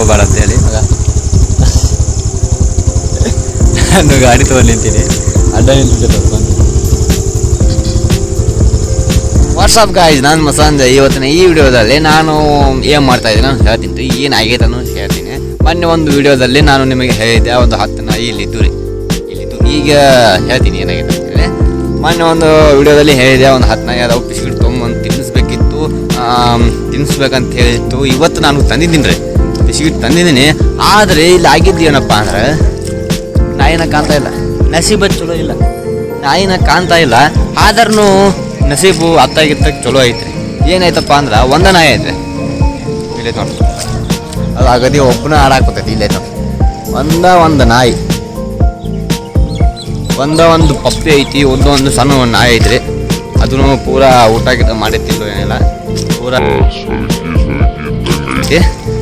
ಹೋಗ್ಬೇಡ ಅಂತೇಳಿ ಮಗ ನಾನು ಗಾಡಿ ತೊಗೊಂಡು ನಿಂತೀನಿ ಅಡ್ಡ ನಿಂತಿದ್ದೆ ಬಂದು ವಾಟ್ಸಪ್ ಗಾಯ್ಸ್ ನಾನು ಮಸಾಂಜ ಇವತ್ತಿನ ಈ ವಿಡಿಯೋದಲ್ಲಿ ನಾನು ಏನು ಮಾಡ್ತಾ ಇದ್ದೀನಿ ನಾನು ಹೇಳ್ತೀನಿ ಏನಾಗೈತೆ ಅನ್ನೋದು ಹೇಳ್ತೀನಿ ಮೊನ್ನೆ ಒಂದು ವಿಡಿಯೋದಲ್ಲಿ ನಾನು ನಿಮಗೆ ಹೇಳಿದ್ದೆ ಒಂದು ಹತ್ತು ನಾಯಿ ಇಲ್ಲಿದ್ದು ರೀ ಇಲ್ಲಿದ್ದು ಈಗ ಹೇಳ್ತೀನಿ ಏನಾಗಿದೆ ಅಂತೇಳಿ ಮೊನ್ನೆ ಒಂದು ವಿಡಿಯೋದಲ್ಲಿ ಹೇಳಿದೆ ಒಂದು ಹತ್ತು ನಾಯಿ ಅದಾವು ಬಿಸ್ಕಿಟ್ ತೊಗೊಂಬಂದು ತಿನ್ನಿಸ್ಬೇಕಿತ್ತು ಆಮ್, ತಿನ್ನಿಸ್ಬೇಕಂತ ಹೇಳಿತ್ತು ಇವತ್ತು ನಾನು ತಂದಿದ್ದೀನಿ ರೀ ಬಿಸ್ಕಿಟ್ ತಂದಿದ್ದೀನಿ ಆದರೆ ಇಲ್ಲಿ ಆಗಿದ್ದು ಏನಪ್ಪ ಅಂದ್ರೆ ನಾಯಿನ ಕಾಣ್ತಾ ಇಲ್ಲ ನಸೀಬ ಚಲೋ ಇಲ್ಲ ನಾಯಿನ ಕಾಣ್ತಾ ಇಲ್ಲ ಆದ್ರೂ ನಸೀಬು ಅತ್ತಾಗಿತ್ತ ಚಲೋ ಐತ್ರಿ ಏನಾಯ್ತಪ್ಪ ಅಂದ್ರೆ ಒಂದ ನಾಯಿ ಐತ್ರಿ ಇಲ್ಲೈತೆ ನೋಡಿ ಅದು ಅಗದಿ ಒಬ್ಬನ ಆಡಾಕೋತೈತಿ ಇಲ್ಲೈತೆ ನೋಡಿ ಒಂದ ಒಂದು ನಾಯಿ ಒಂದ ಒಂದು ಪಪ್ಪಿ ಐತಿ ಒಂದೊಂದು ಸಣ್ಣ ಒಂದು ನಾಯಿ ಐತ್ರಿ ಅದನ್ನು ಪೂರಾ ಊಟ ಗೀಟ ಮಾಡಿತ್ತಿಲ್ಲ ಏನಿಲ್ಲ ಪೂರಾ ಐತಿ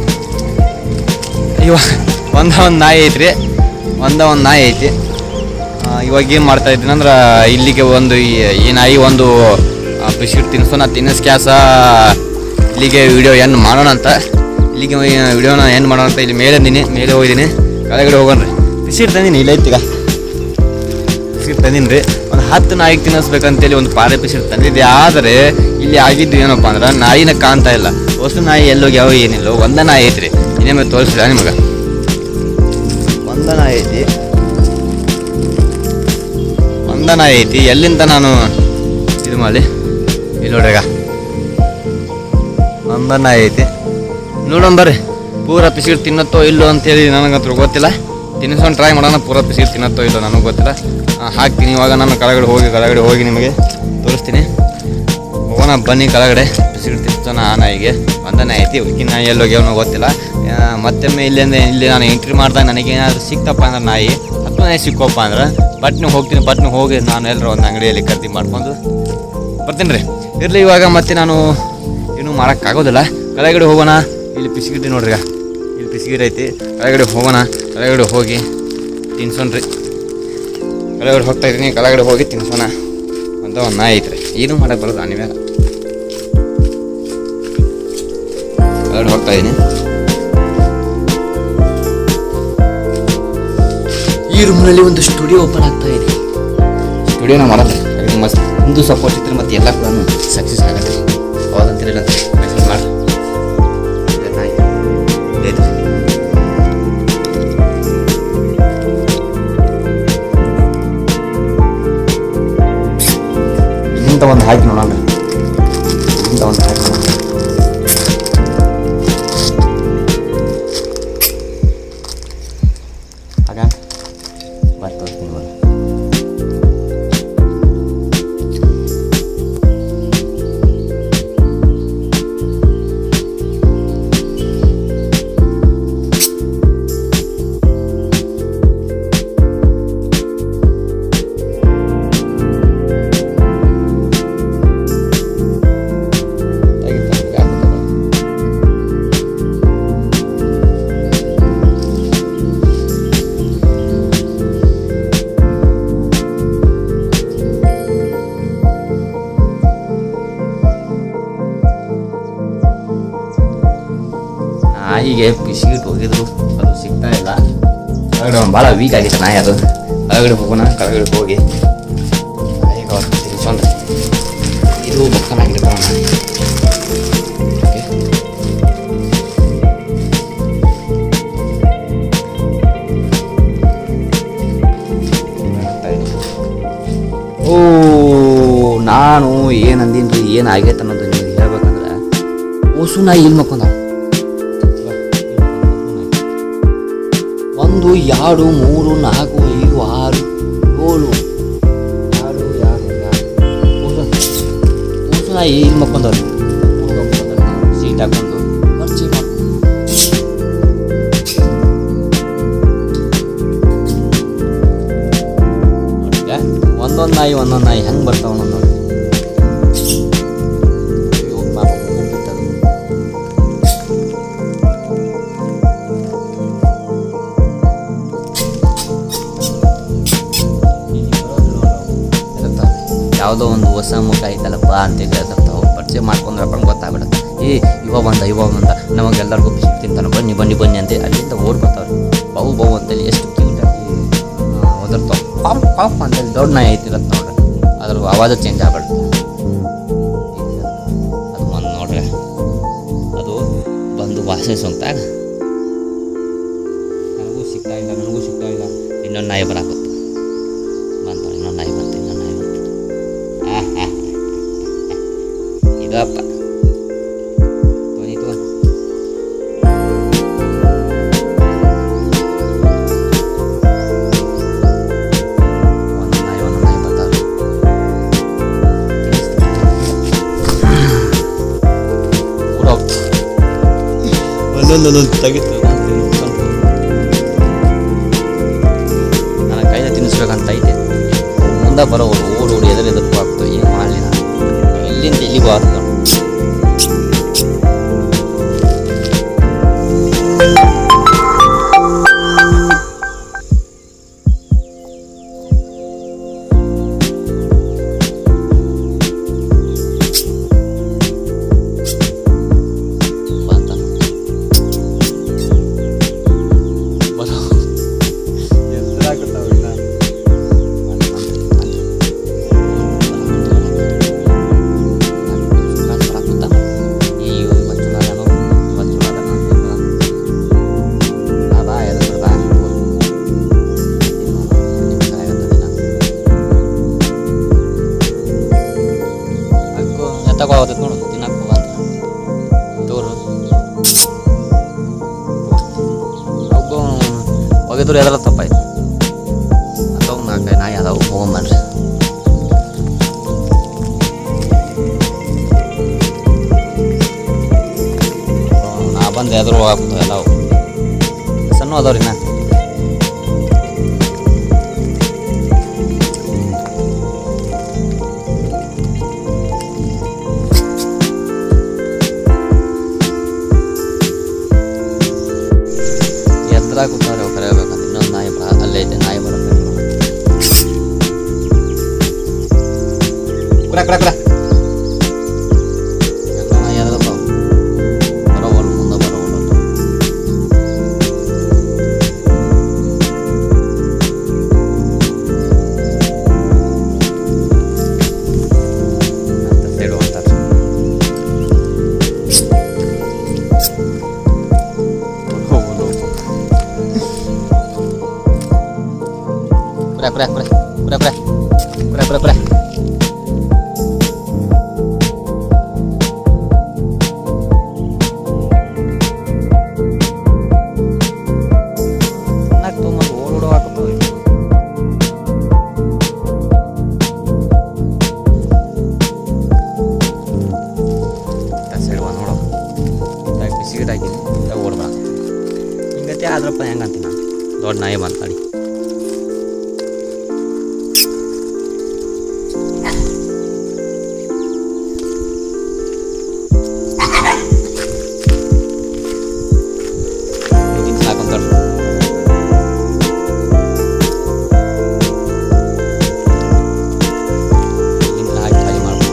ಇವಾಗ ಒಂದ ಒಂದು ನಾಯಿ ಐತ್ರಿ ಒಂದ ಒಂದು ನಾಯಿ ಐತಿ ಆ, ಇವಾಗ ಏನು ಮಾಡ್ತಾ ಇದ್ದೀನಿ ಅಂದ್ರೆ ಇಲ್ಲಿಗೆ ಒಂದು ಈ- ಈ ನಾಯಿ ಒಂದು ಬಿಸ್ಕಿಟ್ ತಿನ್ಸೋಣ ತಿನ್ನಿಸ್ ಕ್ಯಾಸ ಇಲ್ಲಿಗೆ ವಿಡಿಯೋ ಏನು ಮಾಡೋಣ ಅಂತ ಇಲ್ಲಿಗೆ ವಿಡಿಯೋನ ಏನು ಮಾಡೋಣ ಅಂತ ಇಲ್ಲಿ ಮೇಲೆ ಇದೀನಿ ಮೇಲೆ ಹೋಗಿದ್ದೀನಿ ಕೆಳಗಡೆ ಹೋಗೋಣ ರೀ ಬಿಸ್ಕಿಟ್ ತಂದೀನಿ ಇಲ್ಲ ಐತಿಗ ಬಿಸ್ಕಿಟ್ ತಂದೀನಿ ರೀ ಒಂದು ಹತ್ತು ನಾಯಿಗೆ ತಿನ್ನಿಸ್ಬೇಕಂತೇಳಿ ಒಂದು ಪಾರೆ ಬಿಸ್ಕಿಟ್ ತಂದಿದ್ದೆ ಆದರೆ ಇಲ್ಲಿ ಆಗಿದ್ದು ಏನಪ್ಪ ಅಂದ್ರೆ ನಾಯಿನ ಕಾಣ್ತಾ ಇಲ್ಲ ಹೊಸ ನಾಯಿ ಎಲ್ಲೋಗಿ ಯಾವ ಏನಿಲ್ಲ ಒಂದ ನಾಯಿ ಐತ್ರಿ ಇನ್ನೊಮ್ಮೆ ತೋರಿಸಿದ ನಿಮಗೆ ಒಂದ ನಾಯಿ ಐತಿ ಒಂದ ನಾಯಿ ಐತಿ ಎಲ್ಲಿಂದ ನಾನು ಇದು ಮಾಡಿ ಇಲ್ಲಿ ನೋಡ್ರಿ ಈಗ ಒಂದ ನಾಯಿ ಐತಿ ನೋಡೋಣ ಬರ್ರಿ ಪೂರ ಬಿಸ್ಕಿಟ್ ತಿನ್ನತ್ತೋ ಇಲ್ಲೋ ಅಂತೇಳಿ ನನಗಂತೂ ಗೊತ್ತಿಲ್ಲ ತಿನ್ನಿಸ್ಕೊಂಡು ಟ್ರೈ ಮಾಡೋಣ ಪೂರ ಬಿಸ್ಕಿಟ್ ತಿನ್ನತ್ತೋ ಇಲ್ಲೋ ನನಗೆ ಗೊತ್ತಿಲ್ಲ ಆ, ಹಾಕ್ತೀನಿ ಇವಾಗ ನಾನು ಕೆಳಗಡೆ ಹೋಗಿ ಕೆಳಗಡೆ ಹೋಗಿ ನಿಮಗೆ ತೋರಿಸ್ತೀನಿ ಹೋಗೋಣ ಬನ್ನಿ ಕೆಳಗಡೆ ಬಿಸ್ಕಿಟ್ ತಿನ್ಸೋಣ ಆ ನಾಯಿಗೆ ಒಂದ ನಾಯಿ ಐತಿ ಉಕ್ಕಿ ನಾಯಿ ಎಲ್ಲೋಗ್ಯಾವನೋ ಗೊತ್ತಿಲ್ಲ ಆ, ಮತ್ತೊಮ್ಮೆ ಇಲ್ಲಿಂದ ಇಲ್ಲಿ ನಾನು ಎಂಟ್ರಿ ಮಾಡಿದಾಗ ನನಗೇನಾದ್ರು ಸಿಕ್ತಪ್ಪ ಅಂದ್ರೆ ನಾಯಿ ಹತ್ತು ನಾಯಿ ಸಿಕ್ಕೋಪ್ಪ ಅಂದ್ರೆ ಬಟ್ನು ಹೋಗ್ತೀನಿ ಬಟ್ನು ಹೋಗಿ ನಾನು ಎಲ್ಲರ ಒಂದು ಅಂಗಡಿಯಲ್ಲಿ ಖರೀದಿ ಮಾಡ್ಕೊಂಡು ಬರ್ತೀನಿ ರೀ ಇರಲಿ ಇವಾಗ ಮತ್ತೆ ನಾನು ಏನೂ ಮಾಡೋಕ್ಕಾಗೋದಿಲ್ಲ ಕೆಳಗಡೆ ಹೋಗೋಣ ಇಲ್ಲಿ ಬಿಸ್ಕಿಟ್ ನೋಡ್ರಿ ಈಗ. ಇಲ್ಲಿ ಬಿಸ್ಕಿಟ್ ಐತಿ ಕೆಳಗಡೆ ಹೋಗೋಣ ಕೆಳಗಡೆ ಹೋಗಿ ತಿನ್ಸೋಣ್ರಿ ಕೆಳಗಡೆ ಹೋಗ್ತಾ ಇದ್ದೀನಿ ಕೆಳಗಡೆ ಹೋಗಿ ತಿನ್ಸೋಣ ಅಂತ ಒಂದು ನಾಯಿ ಐತ್ರಿ ಏನು ಮಾಡಕ್ಕೆ ಬರೋದು ಅನಿವಾಗ ಕೆಳಗಡೆ ಹೋಗ್ತಾ ಇದ್ದೀನಿ ಈ ರೂಮ್ನಲ್ಲಿ ಒಂದು ಸ್ಟುಡಿಯೋ ಓಪನ್ ಆಗ್ತಾ ಇದೆ ಸ್ಟುಡಿಯೋನ ಮಾಡಲ್ಲ ಹಾಗೆ ಮಸ್ತ್ ಒಂದು ಸಪೋರ್ಟ್ ಇದ್ರೆ ಮತ್ತೆ ಎಲ್ಲ ಕೂಡ ಸಕ್ಸಸ್ ಆಗತ್ತೆ ಹೌದಂತೀರಿಲ್ಲ ಮೆಸೇಜ್ ಮಾಡಿ ಇದೆ ನಾಯಿ. ಇದೆ ಇದು. ಇಲ್ಲಿಂದ ಒಂದು ಹಾಕಿ ನೋಡೋಣ ಇಲ್ಲಿಂದ ಒಂದು ಹಾಕಿ ನೋಡೋಣ ಆಗ ಬರ್ತದೆ ನಿಮ್ಮಲ್ಲಿ ನಾಯಿಗೆ ಬಿಸ್ಕಿಟ್ ಹೋಗಿದ್ರು ಅದು ಸಿಗ್ತಾ ಇಲ್ಲ ಕೆಳಗಡೆ ಒಂದು ಭಾಳ ವೀಕ್ ಆಗಿತ್ತು ನಾಯಿ ಅದು ಕೆಳಗಡೆ ಹೋಗೋಣ ಕೆಳಗಡೆ ಹೋಗಿ ನಾಯಿಗೆ ಅವ್ರು ತಿನ್ಸೋಣ ಇದು ಬಕ್ಕನಾಗಿರ್ತಾವ ಓ ನಾನು ಏನು ಅಂದಿನ್ರಿ ಏನು ಆಗೈತೆ ಅನ್ನೋದು ನಿಮಗೆ ಹೇಳ್ಬೇಕಂದ್ರೆ ಓಸು ನಾಯಿ ಇಲ್ಲಿ ಮಕ್ಕೊಂದ ಒಂದು ಎರಡು ಮೂರು ನಾಲ್ಕು ಐದು ಆರು ಏಳು ಆರು ಯಾರು ಯಾರು ಓಸು ಓಸು ನಾಯಿ ಇಲ್ಲಿ ಮಕ್ಕೊಂದವ್ರಿ ಸೀಟ್ ಹಾಕೊಂಡು ಮರ್ಚಿ ಮಾಡ್ಕೊಂಡು ನೋಡಿದ್ಯಾ? ಒಂದೊಂದ್ ನಾಯಿ ಒಂದೊಂದ್ ನಾಯಿ ಹೆಂಗ್ ಬರ್ತಾವ ನೋಡಿ ಅಯ್ಯೋ ಪಾಪ ಹೋಗ್ಬಿಟ್ಟದು. ಇರುತ್ತ. ಯಾವುದೋ ಒಂದು ಹೊಸ ಮುಖ ಐತಲ್ಲಪ್ಪ ಅಂತ ಹೇಳ್ತಿರ್ತಾವ ಪರಿಚಯ ಮಾಡ್ಕೊಂಡ್ರಪ್ಪ ಗೊತ್ತಾಗ್ಬಿಡುತ್ತೆ ಏ ಇವ ಬಂದ ಇವ ಬಂದ ನಮಗೆಲ್ಲರಿಗೂ ಬಿಸಿ ತಿಂತಾನೆ ಬನ್ನಿ ಬನ್ನಿ ಬನ್ನಿ ಅಂತ ಅಲ್ಲಿಂದ ಓಡ್ ಬರ್ತಾವ್ರೆ ಬಾವು ಬಾವು ಅಂತೇಳಿ ಎಷ್ಟು ಕ್ಯೂಟಾಗಿ ಓದಿರ್ತಾವೆ ಪಾಪ್ ಪಾಪ್ ಅಂತೇಳಿ ದೊಡ್ಡ ನಾಯಿ ಐತಿರತ್ತೆ ನೋಡ್ರಿ ಅದ್ರ ಆವಾಜ ಚೇಂಜ್ ಆಗ್ಬಿಡುತ್ತೆ ಅದು ಒಂದು ನೋಡ್ರಿ ಅದು ಬಂದು ವಾಸಿಸುವಂತಾಗ ನನಗೂ ಸಿಗ್ತಾ ಇಲ್ಲ ನನಗೂ ಸಿಗ್ತಾ ಇಲ್ಲ ಇನ್ನೊಂದು ನಾಯಿ ಬರಾಕತ್ತ ಬಂತ ಇನ್ನೊಂದು ನಾಯಿ ಬಂತು ಇನ್ನೊಂದು ನಾಯಿ ಬಂತು ಆ, ಆ, ಆ. ಇದಪ್ಪ ಧ್ವನಿ ತಗೋ. ಒಂದೊಂದು ನಾಯಿ ಒಂದೊಂದು ನಾಯಿ ಬರ್ತಾವೆ ಊರ ಒಂದೊಂದೊಂದೊಂದು ತೆಗಿತು ನನ್ನ ಕೈಯಲ್ಲಿ ತಿನ್ನಿಸ್ಬೇಕಂತ ಐತೆ ಮುಂದೆ ಬರೋರು ಓಡಿ ಓಡಿ ಎದುರು ಎದುರು ಆಗ್ತವೆ ಏನು ಮಾಡಲಿ ನಾನು ಇಲ್ಲಿಂದ ಎಲ್ಲಿಗೂ ಆಗ್ತದೆ ಬಂತ ಬರೋ ಎದುರಾಗುತ್ತಾವೆ ಇನ್ನ ತಗೋತೈತೆ ನೋಡು ತಿನ್ನಕ್ಕೆ ಹೋಗಂತ ತೋರು ಒಬ್ಬ ಒಗೆದ್ರು ಎದರ ತಪ್ಪಾಯ್ತು ಅದಾವು ನಾಲ್ಕೈದು ನಾಯಿ ಅದಾವು ಹೋಗೊಂಬನ್ರಿ ನಾ ಬಂದು ಎದುರು ಹೋಗ್ಬೋದು ಎಲ್ಲವು ಸಣ್ಣ ಅದಾವ್ರಿ ನಾ ಎದ್ರಾಗ ಕೂತಾರೆ ಅವು ಕರೆಯಬೇಕಂತ ಇನ್ನೊಂದು ನಾಯಿ ಬರ ಅಲ್ಲೇ ಐತೆ ನಾಯಿ ಬರುತ್ತೆ ಕುಡ ಕುಡ ಕುಡ ಎಲ್ಲ ನಾಯಿ ಎದ್ರತಾವ ಬರೋವಲ್ಲ ಮುಂದೆ ಬರೋವಲ್ಲ ಅಂತ. ಅಂತ ಸೈಡ್ ಹೋಗ್ತಾರೆ ಹೋಗೋದು ಕುರ ಕುರ ಕುರ ಕುರ ಕುರ ಕುರ ಕುರ ಕುರ ನಾಲ್ಕು ತೊಗೊಂಬಂದು ಓಡೋಡು ಹಾಕತ್ತವೆ ಸೈಡ್ ಒಂದು ನೋಡು ಇದಾಗಿ ಬಿಸಿಗಿಟ್ ಹಾಕಿನಿ ಇದಾಗ ಓಡ್ಬೇಡ ಹಿಂಗತಿ ಆದ್ರಪ್ಪ ಹೆಂಗಂತೀನಿ ನಾನು ದೊಡ್ಡ ನಾಯಿ ಬಂತ ನಡಿ ಸಾಕೊಂತಾರ ಹಾಕಿ ಖಾಲಿ ಮಾಡ್ಬೇಕು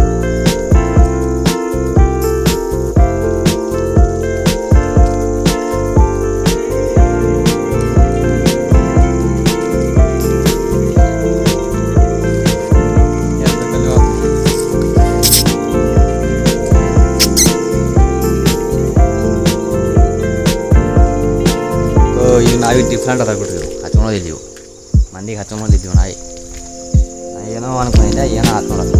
ಈಗ ನಾವಿ ಡಿಫ್ರೆಂಟ್ ಅದ ಬಿಡ್ರಿ ಹಚ್ಕೊಳೋದಿಲ್ಲ ಇವು ಮಂದಿಗೆ ಹಚ್ಕೊಳೋದಿದ್ದೀವಿ ನಾಯಿ ನಾ ಏನೋ ಅನ್ಕೊಂಡಿದ್ದೆ ಏನೋ ಹಾಕ್ಕೊಳೋದು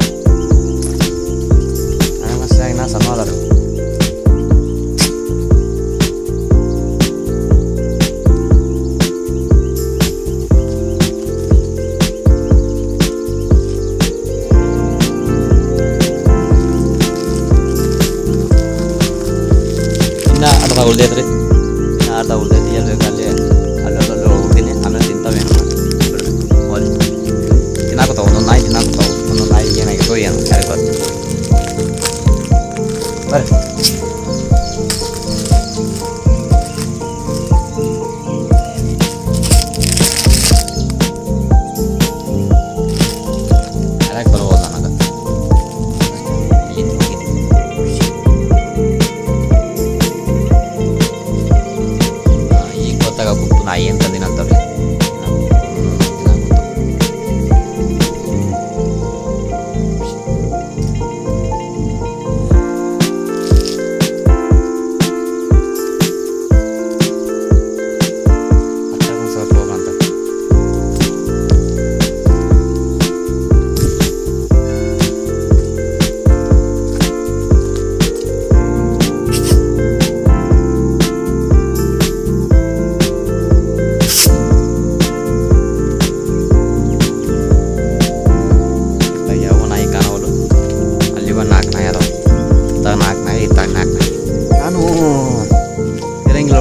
ನನಗೆ ಮಸ್ತಾಗಿ ನಾ ಸಣ್ಣ ಅದಾರ ಇನ್ನ ಅರ್ಧ ಉಳ್ದೈತ್ರಿ ಇನ್ನ ಅರ್ಧ ಉಳ್ದೈತಿ ಎಲ್ಲಿ ಬೇಕು ಅಲ್ಲಿ ಅಲ್ಲಲ್ಲಿ ಹೋಗ್ತೀನಿ ಆಮೇಲೆ ತಿಂತಾವೇನು ಹೋಲಿ ತಿನ್ನಾಕತ್ತಾವ ಒಂದೊಂದು ನಾಯಿ ತಿನ್ನಾಕತ್ತಾವ ಒಂದೊಂದು ನಾಯಿ ಏನಾಗಿತ್ತು ಏನು ಯಾರಿಗೆ ಗೊತ್ತು ಬರ್ರಿ ಯಾರಿಗೆ ಬರ್ಬೋದು ನನಗೆ ಇಲ್ಲಿ ಹೋಗಿದ್ದೀನಿ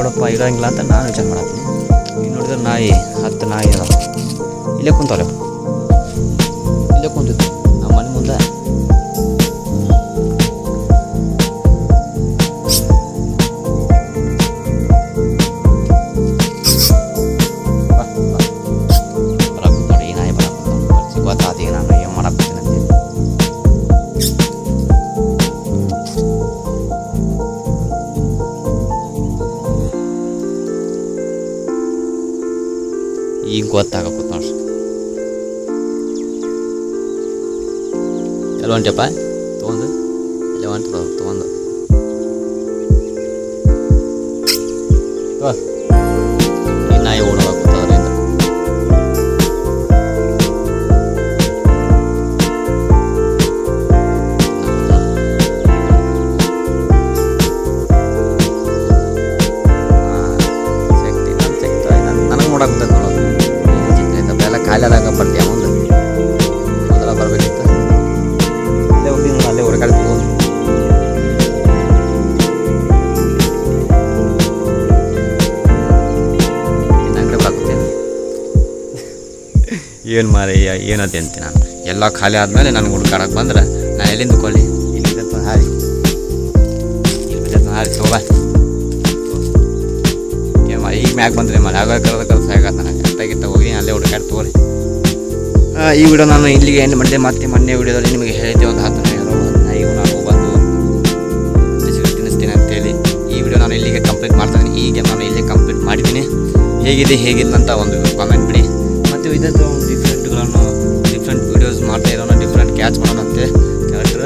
ನೋಡಪ್ಪ ಇರಂಗಿಲ್ಲ ಅಂತ ನಾನು ವಿಚಾರ ಮಾಡತ್ತೀನಿ ಈಗ ನೋಡಿದ್ರೆ ನಾಯಿ ಹತ್ತು ನಾಯಿ ಅದಾವ ಇಲ್ಲೇ ಕುಂತವ್ರೆ ಇಲ್ಲೇ ಕುಂತಿತ್ತು ನಮ್ಮ ಮನೆ ಮುಂದೆ ಬಾ, ಬಾ. ಬರಾಕ್ ನೋಡಿ ಈ ನಾಯಿ ಬರಾಕ್ ಕುಂತಾವ. ಗೊತ್ತಾತ ಈಗ ನಾನು ಏನು ಮಾಡಕ್ ಅಂತೇಳಿ ಈಗ ಗೊತ್ತಾಗಬೇಕು ನೋಡ್ರಿ ಎಲ್ಲ ಹೊಂಟಪ್ಪ ತೊಗೊಂಡು ಎಲ್ಲ ಹೊಂಟದ ತೊಗೊಂಡು ತಗೋ. ಈ ನಾಯಿ ಓಡೋಗಕ್ಕೆ ಅದರಿಂದ ಶಕ್ತಿ ನನ್ನ ಶಕ್ತಿ ನನಗೆ ನೋಡಕ್ಕೆ ನೋಡೋದು ಚಿತ್ರ ಎಲ್ಲ ಖಾಲಿ ಆದಾಗ ಬರ್ತೀಯ ಮುಂದೆ ಮೊದಲ ಬರಬೇಕಿತ್ತು ಅಲ್ಲೇ ಹೋಗಿ ನಾನು ಅಲ್ಲೇ ಹೊರಗಡೆ ತಗೊಂಡು ಇನ್ನಂಗಡೆ ಬರಾಕತ್ತೇನೆ ಏನು ಮಾರಿ ಏನತ್ತೆ ಅಂತ ನಾನು ಎಲ್ಲ ಖಾಲಿ ಆದಮೇಲೆ ನನಗೆ ಹುಡ್ಕಾಡಕ್ಕೆ ಬಂದ್ರೆ ನಾನು ಎಲ್ಲಿಂದ ಕೊಳ್ಳಿ ಇಲ್ಲಿಂದ ಹಾರಿ ಇಲ್ಲಿ ಬಿದ್ದ ಹಾರಿ ತಗೋಬಾ ಏಮ ಈಗ ಮ್ಯಾಗ ಬಂದ್ರಿ ಮನೆ ಆಗ ಕರೆದ ಕರೆದ ಸಾಕಾತ ನನಗೆ ಅತ್ತಾಗಿತ್ತ ಹೋಗಿ ಅಲ್ಲೇ ಹುಡುಕಾಡಿ ತಗೋರಿ ಆ, ಈ ವಿಡಿಯೋ ನಾನು ಇಲ್ಲಿಗೆ ಏನು ಮಾಡಿದೆ ಮತ್ತೆ ಮೊನ್ನೆ ವಿಡಿಯೋದಲ್ಲಿ ನಿಮಗೆ ಹೇಳಿದ್ದೆ ಒಂದು ಹತ್ತು ನಾಯಿಗಳು ನಾಯಿಗೂ ನಾನು ಬಂದು ಬಿಸಿಲು ತಿನ್ನಿಸ್ತೀನಿ ಅಂತೇಳಿ ಈ ವಿಡಿಯೋ ನಾನು ಇಲ್ಲಿಗೆ ಕಂಪ್ಲೀಟ್ ಮಾಡ್ತಾ ಇದ್ದೀನಿ ಈಗ ನಾನು ಇಲ್ಲೇ ಕಂಪ್ಲೀಟ್ ಮಾಡಿದ್ದೀನಿ ಹೇಗಿದೆ ಹೇಗಿಲ್ಲ ಅಂತ ಒಂದು ಕಾಮೆಂಟ್ ಬಿಡಿ ಮತ್ತು ಇದಂತ ಒಂದು ಡಿಫ್ರೆಂಟ್ಗಳನ್ನು ಡಿಫ್ರೆಂಟ್ ವಿಡಿಯೋಸ್ ಮಾಡ್ತಾ ಇರೋಣ ಡಿಫ್ರೆಂಟ್ ಕ್ಯಾಚ್ ಮಾಡೋಣ ಅಂತೆ ಹೇಳ್ತಾರೆ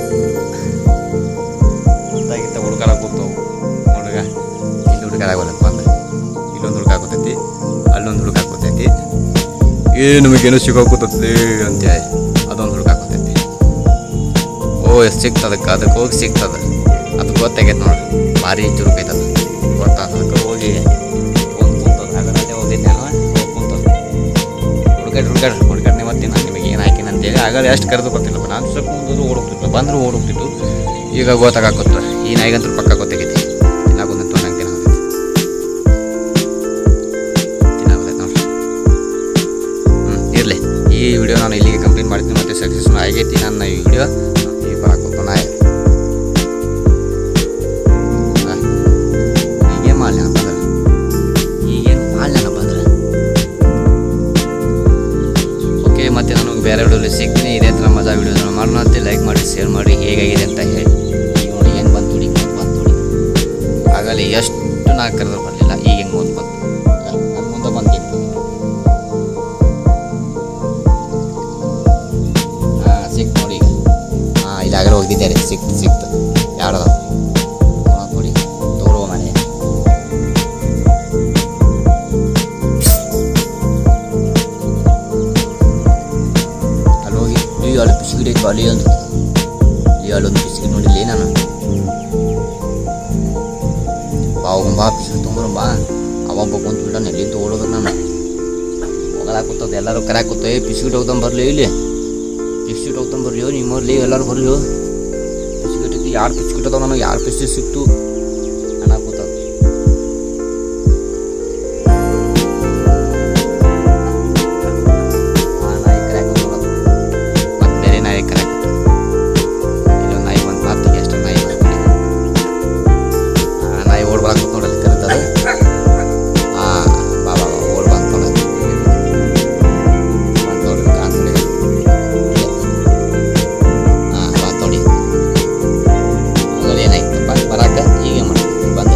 ಗೊತ್ತಾಗಿತ್ತ ಹುಡುಗಾರ ಕೂತವು ಹುಡುಗ ಇಲ್ಲಿ ಹುಡುಗಾರ ಆಗೋಲ್ಲಪ್ಪ ಅಂದ್ರೆ ಇಲ್ಲೊಂದು ಹುಡುಗ ಹಾಕೋತೈತಿ ಅಲ್ಲೊಂದು ಹುಡುಗ ಹಾಕೋತೈತಿ ಏ ನಮಗೇನೋ ಸಿಗೋಕೂತೈತಿ ಅಂತೇಳಿ ಅದೊಂದು ಹುಡುಗ ಹಾಕೋತೈತಿ ಓ ಎಷ್ಟು ಸಿಗ್ತದ ಅದಕ್ಕೆ ಅದಕ್ಕೆ ಹೋಗಿ ಸಿಗ್ತದ ಅದು ಗೊತ್ತಾಗೈತೆ ನೋಡ್ರಿ ಭಾರಿ ಚುರುಕೈತದ ಗೊತ್ತಾದ ಅದಕ್ಕೆ ಹೋಗಿ ಒಂದು ಕುಂತದ ಹಾಗಾದ್ರೆ ಹೋಗಿದ್ದೆ ನಾನು ಹೋಗಿ ಕುಂತದ ಹುಡುಗಾಡ್ ಹುಡುಗಾಡ್ ಹುಡುಗಾಡ್ ಮತ್ತೆ ನಾನು ನಿಮಗೆ ಏನು ಹಾಕಿನ ಅಂತೇಳಿ ಆಗ ಎಷ್ಟು ಕರೆದು ಬರ್ತಿಲ್ಲಪ್ಪ ನಾನು ಸ್ವಲ್ಪ ಮುಂದೆ ಓಡೋಗ್ತಿತ್ತು ಬಂದರೂ ಓಡೋಗ್ತಿತ್ತು ಈಗ ಗೊತ್ತಾಗತ್ತ ಈ ನಾಯಿಗಂತೂ ಪಕ್ಕ ಗೊತ್ತಾಗೈತಿ ತಿನ್ನಾಕೊಂದಂತೂ ನಂಗೆ ತಿನ್ನಾಗೈತಿ ತಿನ್ನಾಗೈತೆ ನೋಡ್ರಿ ಹ್ಞೂ ಇರಲಿ ಈ ವಿಡಿಯೋ ನಾನು ಇಲ್ಲಿಗೆ ಕಂಪ್ಲೀಟ್ ಮಾಡ್ತೀನಿ ಮತ್ತು ಸಕ್ಸಸ್ನು ಆಗೈತಿ ನನ್ನ ಈ ವಿಡಿಯೋ ಈಗ ಬರಾಕೊತ್ತು ನಾಯಿ ಹಾ. ಈಗೇನು ಮಾಡಲಿ ಬಂದ್ರೆ ಈಗೇನು ಮಾಡಲಿ ಬಂದ್ರೆ ಓಕೆ ಮತ್ತೆ ನಾನು ಬೇರೆ ವಿಡಿಯೋಲಿ ಸಿಗ್ತೀನಿ ಇದೇ ಥರ ಮಜಾ ವಿಡಿಯೋನ ಮಾಡೋಣ ಅಂತ ಲೈಕ್ ಮಾಡಿ ಶೇರ್ ಮಾಡಿ ಹೇಗಾಗಿದೆ ಅಂತ ಹೇಳಿ ಈಗ ನೋಡಿ ಹೆಂಗೆ ಬಂತು ನೋಡಿ ಮುಂದೆ ಬಂತು ನೋಡಿ ಆಗಲೇ ಎಷ್ಟು ನಾ ಕರೆದ್ರೆ ಬರಲಿಲ್ಲ ಈಗ ಹೆಂಗೆ ಮುಂದೆ ಬಂತು ನನ್ನ ಮುಂದೆ ಬಂದಿತ್ತು ಹಾಂ ಸಿಕ್ತು ನೋಡಿ ಈಗ ಹಾಂ ಇಲ್ಲಿ ಆಗಲೇ ಹೋಗಿದ್ದಾರೆ ಸಿಕ್ತು ಸಿಕ್ತು ಯಾರದ ನೋಡಿ ತೋರುವ ಮನೆ ಅಲ್ಲಿ ಹೋಗಿ ಈ ಅಲ್ಲಿ ಬಿಸ್ಕಿಟ್ ಐತೆ ಅಲ್ಲಿ ಒಂದು ಈ ಅಲ್ಲೊಂದು ಬಿಸ್ಕಿಟ್ ನೋಡಿಲ್ಲ ನಾನು ಬಾ ಹೋಗಂ ಬಾ ಬಿಸ್ಕಿಟ್ ತೊಗೊಂಬರಂ ಬಾ ಅವ ಕುಂತ ಬಿಟ್ಟ ಎಲ್ಲಿಂದ ಓಡೋದ್ರ ನಾನು ಹೋಗಲಾಕ ಕೂತದ ಎಲ್ಲರೂ ಕರ್ಯಾಕ ಕೂತ ಏ ಬಿಸ್ಕಿಟ್ ಹೋಗ್ತಾನೆ ಬರಲಿ ಇಲ್ಲಿ ಬಿಸ್ಕಿಟ್ ಹೋಗ್ತಾನೆ ಬರ್ಲಿ ನಿಮ್ಮಲ್ಲಿ ಎಲ್ಲರೂ ಬರ್ಲಿ ಬಿಸ್ಕಿಟ್ ಐತಿ ಯಾರು ಬಿಸ್ಕಿಟ್ ಅದಾವ ನನಗೆ ಯಾರು ಬಿಸ್ಕಿಟ್ ಸಿಕ್ತು ಅಣ್ಣ ಕೂತದ ಆ ನಾಯಿ ಕರ್ಯಾಕ ಕೂತದ ಮತ್ತೆ ಬೇರೆ ನಾಯಿ ಕರ್ಯಾಕ ಇಲ್ಲೊಂದು ನಾಯಿ ಬಂದು ಮತ್ತೆ ಎಷ್ಟು ನಾಯಿ ಬಂದು ಆ ನಾಯಿ ಓಡ್ ಬರಾಕ ನೋಡಲ್ಲಿ ಕರೀತದ ಆ ಬಾ ಬಾ ಬಾ ಓಡ್ ಬಂದ್ ನೋಡಲ್ಲಿ ಬಂದ್ ನೋಡ್ರಿ ಕಾಣ್ತದೆ ಹಾ ಬಂದ್ ನೋಡಿ ಅದ್ರಲ್ಲಿ ಏನಾಯ್ತಪ್ಪ ಬರಾಕ ಹೀಗೆ ಮಾಡ್ತೀನಿ ಬಂದು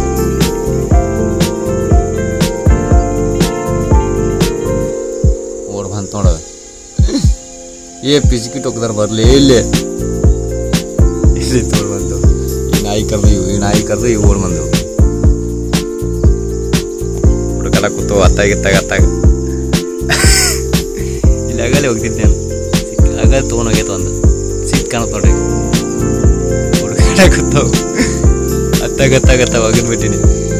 ಓಡ್ ಬಂದ್ ನೋಡೋದು ಏ ಪಿಸ್ಕಿಟ್ ಹೋಗ್ದಾರ ಬರ್ಲಿ ಇಲ್ಲಿ ಇಲ್ಲಿ ತೋಡ್ ಬಂದು ಈ ನಾಯಿ ಕರೆದು ಇವು ಈ ನಾಯಿ ಕರೆದು ಇವು ಓಡ್ ಬಂದವು ಹುಡುಕಲ ಕೂತು ಅತ್ತಾಗಿತ್ತಾಗ ಅತ್ತಾಗ ಇಲ್ಲಿ ಆಗಲೇ ಹೋಗ್ತಿದ್ದೆ ನಾನು ಆಗ ತೊಗೊಂಡೋಗೈತೆ ಒಂದು ಸಿಟ್ ಕಾಣತ್ ನೋಡ್ರಿ ಹುಡುಗಾಡ ಕೂತಾವು ಅತ್ತಾಗ ಅತ್ತಾಗ ಅತ್ತಾಗ ಒಗದ್ಬಿಟ್ಟಿನಿ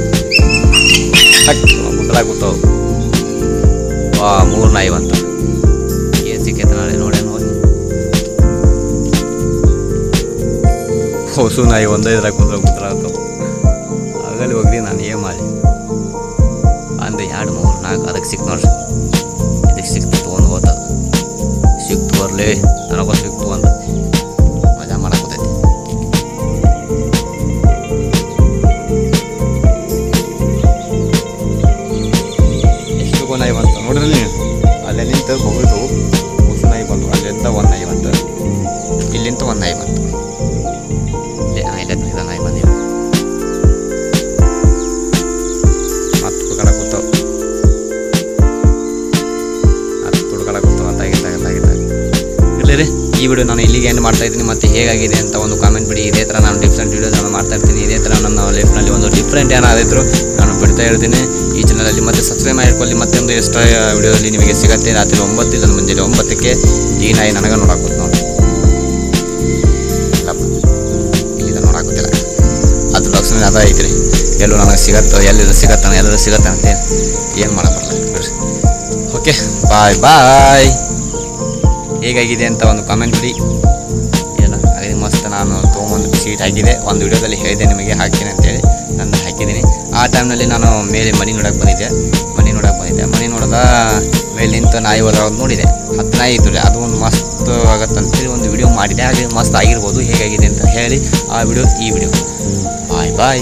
ಮುಟ್ಟಲ ಕೂತಾವು ವಾ ಮೂರು ನಾಯಿ ಬಂತ ಏನು ಸಿಕ್ಕೈತೆ ನಾಳೆ ನೋಡೇನು ಹೋಗಿ ಹೊಸು ನಾಯಿ ಒಂದೇ ಇದ್ರಾಗ ಕುಂದ್ರ ಕುಂದ್ರ ಆಗಲಿ ಹೋಗ್ರಿ ನಾನು ಏನು ಮಾಡಿ ಈ ವಿಡಿಯೋ ನಾನು ಇಲ್ಲಿಗೆ ಎಂಡ್ ಮಾಡ್ತಾ ಇದ್ದೀನಿ ಮತ್ತು ಹೇಗಾಗಿದೆ ಅಂತ ಒಂದು ಕಾಮೆಂಟ್ ಬಿಡಿ ಇದೇ ಥರ ನಾನು ಡಿಫ್ರೆಂಟ್ ವೀಡಿಯೋಸ್ಗಳನ್ನು ಮಾಡ್ತಾ ಇರ್ತೀನಿ ಇದೇ ಥರ ನನ್ನ ಲೈಫ್ನಲ್ಲಿ ಒಂದು ಡಿಫ್ರೆಂಟ್ ಏನಾದಿದ್ರು ನಾನು ಬಿಡ್ತಾ ಇರ್ತೀನಿ ಈ ಚಾನಲಲ್ಲಿ ಮತ್ತೆ ಸಬ್ಸ್ಕ್ರೈಬ್ ಮಾಡಿಕೊಳ್ಳಿ ಮತ್ತೊಂದು ಎಕ್ಸ್ಟ್ರಾ ವಿಡಿಯೋದಲ್ಲಿ ನಿಮಗೆ ಸಿಗುತ್ತೆ ರಾತ್ರಿ ಒಂಬತ್ತು ಇಲ್ಲ ಮುಂಜಾನೆ ಒಂಬತ್ತಕ್ಕೆ ಈ ನಾಯಿ ನನಗೆ ನೋಡಾಕೋದು ನೋಡಿ ಇಲ್ಲಪ್ಪ ಇಲ್ಲಿಂದ ನೋಡಾಕೋತಿಲ್ಲ ಅದು ಲಕ್ಷಣ ಅದ ಐತ್ರಿ ಎಲ್ಲೂ ನನಗೆ ಸಿಗತ್ತೋ ಎಲ್ಲಿಂದ ಸಿಗತ್ತಾನ ಎಲ್ಲರೂ ಸಿಗತ್ತ ಅಂತ ಏನು ಮಾಡಬಲ್ಲ ಬಿಡ್ರಿ ಓಕೆ ಬಾಯ್ ಬಾಯ್ ಹೇಗಾಗಿದೆ ಅಂತ ಒಂದು ಕಾಮೆಂಟ್ ಬಿಡಿ ಏನ ಅದೇ ಮಸ್ತ್ ನಾನು ತೊಗೊಂಬಂದು ಬಿಸ್ಕಿಟ್ ಹಾಕಿದೆ ಒಂದು ವಿಡಿಯೋದಲ್ಲಿ ಹೇಳಿದೆ ನಿಮಗೆ ಹಾಕ್ತೀನಿ ಅಂತೇಳಿ ನಾನು ಹಾಕಿದ್ದೀನಿ ಆ ಟೈಮ್ನಲ್ಲಿ ನಾನು ಮೇಲೆ ಮನೆ ನೋಡೋಕೆ ಬಂದಿದ್ದೆ ಮನೆ ನೋಡೋಕೆ ಬಂದಿದ್ದೆ ಮನೆ ನೋಡಿದ ಮೇಲೆ ನಿಂತು ನಾಯಿ ಹೋದ್ರೊಳಗೆ ನೋಡಿದೆ ಹತ್ತು ನಾಯಿ ಇತ್ತು ರೀ ಅದು ಒಂದು ಮಸ್ತ್ ಆಗತ್ತಂತೇಳಿ ಒಂದು ವಿಡಿಯೋ ಮಾಡಿದೆ ಹಾಗೆ ಮಸ್ತ್ ಆಗಿರ್ಬೋದು ಹೇಗಾಗಿದೆ ಅಂತ ಹೇಳಿ ಆ ವಿಡಿಯೋ ಈ ವಿಡಿಯೋ ಬಾಯ್ ಬಾಯ್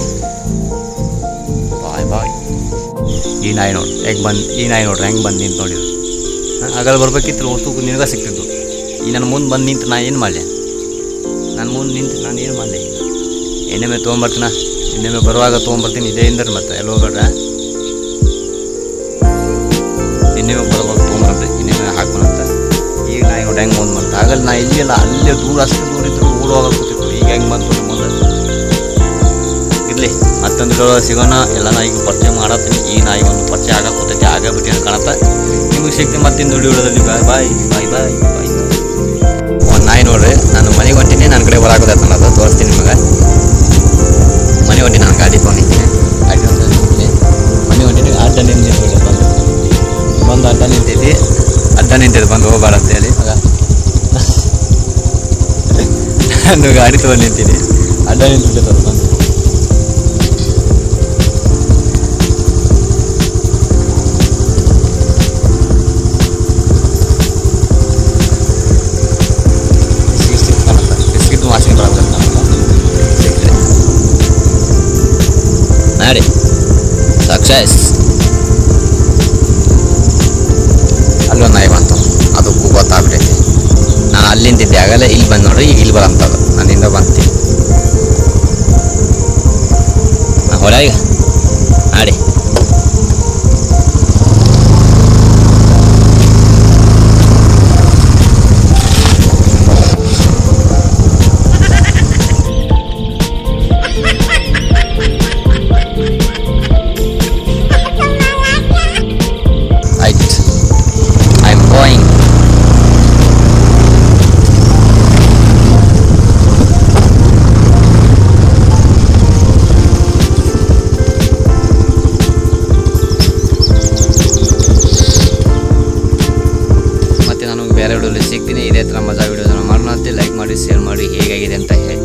ಬಾಯ್ ಬಾಯ್ ಈ ನಾಯಿ ನೋಡಿ ಹೇಗೆ ಬಂದು ಈ ನಾಯಿ ನೋಡ್ರಿ ಹೆಂಗೆ ಬಂದು ನಿಂತು ನೋಡಿದ್ರು ಆಗಲ್ಲಿ ಬರ್ಬೇಕಿತ್ತು ವಸ್ತು ನಿನಗೆ ಸಿಕ್ತಿದ್ದು ಈ ನನ್ನ ಮುಂದೆ ಬಂದು ನಿಂತು ನಾ ಏನು ಮಾಡಲಿ ನನ್ನ ಮುಂದೆ ನಿಂತು ನಾನು ಏನು ಮಾಡಲಿ ಎಣ್ಣೆಮೆ ತೊಗೊಂಬರ್ತೀನ ಎಣ್ಣೆಮೆ ಬರುವಾಗ ತೊಗೊಂಬರ್ತೀನಿ ಇದೇ ಇಂದ್ರೆ ಮತ್ತೆ ಎಲ್ಲ ಹೋಗ್ಬೇಡ್ರ ಎಣ್ಣೆಮೆ ಬರುವಾಗ ತೊಗೊಂಬರ್ರಿ ಎಣ್ಣೆಮೆ ಹಾಕೋಣಂತ ಈಗ ನಾ ಇವಾಗ ಹೆಂಗೆ ಮುಂದೆ ಬಂತು ಆಗಲ್ಲ ನಾ ಇಲ್ಲಿಲ್ಲ ಅಲ್ಲೇ ದೂರ ಅಷ್ಟು ದೂರ ಇದ್ರು ಓಡುವಾಗ ಕೂತಿತ್ತು ಈಗ ಹೆಂಗೆ ಬಂತು ಮುಂದೆ ಇರಲಿ ಮತ್ತೊಂದು ವಿಡಿಯೋ ಸಿಗೋಣ ಎಲ್ಲ ನಾಯಿಗೂ ಪರಿಚಯ ಮಾಡತ್ತೀನಿ ಈ ನಾಯಿ ಒಂದು ಪರಿಚಯ ಆಗಕ್ಕೆ ಕೂತೈತಿ ಆಗ ಬಿಟ್ಟು ಅಂತ ಕಾಣತ್ತೆ ನಿಮಗೆ ಸಿಗ್ತೀನಿ ಮತ್ತಿಂದು ವಿಡಿಯೋದಲ್ಲಿ ಬಾಯ್ ಬಾಯ್ ಬಾಯ್ ಬಾಯ್ ಬಾಯ್ ಒಂದು ನಾಯಿ ನೋಡ್ರಿ ನಾನು ಮನೆಗೆ ಹೊಂಟೀನಿ ನನ್ನ ಕಡೆ ಬರಾಕೋದೈತೆ ನಾನು ಅದು ತೋರಿಸ್ತೀನಿ ನಿಮಗೆ ಮನೆ ಹೊಂಟಿ ನಾನು ಗಾಡಿ ತೊಗೊಂಡಿದ್ದೀನಿ ಗಾಡಿ ತೊಗೊಂಡಿದ್ದೀನಿ ಮನೆ ಹೊಂಟೀನಿ ಅಡ್ಡ ನಿಂತಿದ್ದು ಬಂದು ಬಂದು ಅಡ್ಡ ನಿಂತೈತಿ ಅಡ್ಡ ನಿಂತಿದ್ದು ಬಂದು ಹೋಗ್ಬೇಡ ಅಂತೇಳಿ ಮಗ ನಾನು ಗಾಡಿ ತೊಗೊಂಡು ನಿಂತೀನಿ ಅಡ್ಡ ನಿಂತಿದ್ದೆ ಬಂದು ಬಿಸ್ಕಿಟ್ ಕಾಣುತ್ತೆ ಬಿಸ್ಕಿಟ್ ವಾಸನೆ ಬರಬೇಕು ನಮಗೆ ಮಾಡಿ ಸಕ್ಸಸ್ ಅಲ್ಲೊಂದು ನಾಯಿ ಬಂತು ಅದಕ್ಕೂ ಗೊತ್ತಾಗ್ಬಿಟ್ಟೈತಿ ನಾನು ಅಲ್ಲಿಂದಿದ್ದೆ ಆಗಲೇ ಇಲ್ಲಿ ಬಂದು ನೋಡ್ರಿ ಈಗ ಇಲ್ಲಿ ಬರಂತದು ನನ್ನಿಂದ ಬಂತು ನಾ ಹೊರ ಈಗ ಮಾಡಿ ಆಯ್ತು ಐ ಆಮ್ ಗೋಯಿಂಗ್ ಮತ್ತೆ ನಾನು ಬೇರೆ ವಿಡಿಯೋಲಿ ಸಿಗ್ತೀನಿ ಇದೇ ಥರ ಮಜಾ ವಿಡಿಯೋದನ್ನು ಮಾಡೋಣ ಲೈಕ್ ಮಾಡಿ ಶೇರ್ ಮಾಡಿ ಹೇಗಾಗಿದೆ ಅಂತ ಹೇಳಿ